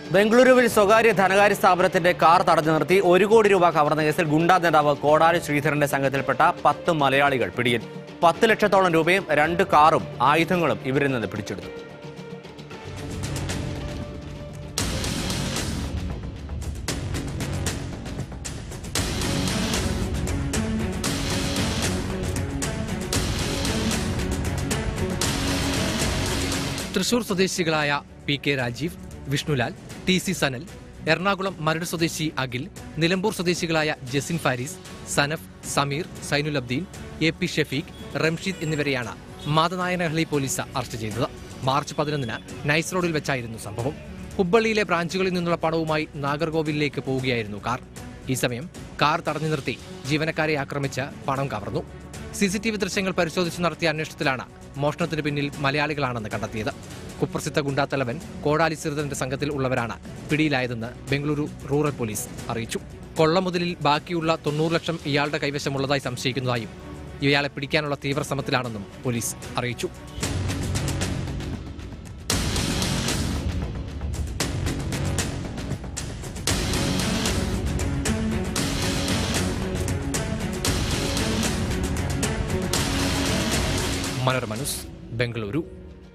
ബംഗളൂരുവിൽ സ്വകാര്യ ധനകാര്യ സ്ഥാപനത്തിന്റെ കാർ തടഞ്ഞു നിർത്തി ഒരു കോടി രൂപ കവർന്ന കേസിൽ ഗുണ്ടാ നേതാവ് കോടാലി ശ്രീധരന്റെ സംഘത്തിൽപ്പെട്ട പത്ത് മലയാളികൾ പിടിയിൽ പത്ത് ലക്ഷത്തോളം രൂപയും രണ്ട് കാറും ആയുധങ്ങളും ഇവരിൽ നിന്ന് പിടിച്ചെടുത്തു തൃശൂർ സ്വദേശികളായ P K Rajeev Vishnulal T C Sanal Ernakulam Maradu സ്വദേശി അഖിൽ നിലമ്പൂർ സ്വദേശികളായ ജസിൻ ഫാരിസ് സനഫ് സമീർ സൈനുൽ അബ്ദീൻ എ പി ഷഫീഖ് റംഷീദ് എന്നിവരെയാണ് മാതനായനഹള്ളി പോലീസ് അറസ്റ്റ് ചെയ്തത് മാർച്ച് പതിനൊന്നിന് നൈസ് റോഡിൽ വെച്ചായിരുന്നു സംഭവം ഹുബ്ബള്ളിയിലെ ബ്രാഞ്ചുകളിൽ നിന്നുള്ള പണവുമായി നാഗർകോവിലിലേക്ക് പോവുകയായിരുന്നു കാർ ഈ സമയം കാർ തടഞ്ഞു നിർത്തി ജീവനക്കാരെ ആക്രമിച്ച് പണം കവർന്നു സി സി ടി വി ദൃശ്യങ്ങൾ പരിശോധിച്ച് നടത്തിയ അന്വേഷണത്തിലാണ് മോഷണത്തിന് പിന്നിൽ മലയാളികളാണെന്ന് കണ്ടെത്തിയത് കുപ്രസിദ്ധ ഗുണ്ടാത്തലവൻ കോടാലി ശ്രീധരന്റെ സംഘത്തിൽ ഉള്ളവരാണ് പിടിയിലായതെന്ന് ബംഗളൂരു റൂറൽ പോലീസ് അറിയിച്ചു കൊള്ളമുതലിൽ ബാക്കിയുള്ള തൊണ്ണൂറ് ലക്ഷം ഇയാളുടെ കൈവശമുള്ളതായി സംശയിക്കുന്നതായും ഇയാളെ പിടിക്കാനുള്ള തീവ്ര ശ്രമത്തിലാണെന്നും പോലീസ് അറിയിച്ചു മനോരമ ന്യൂസ് ബംഗളൂരു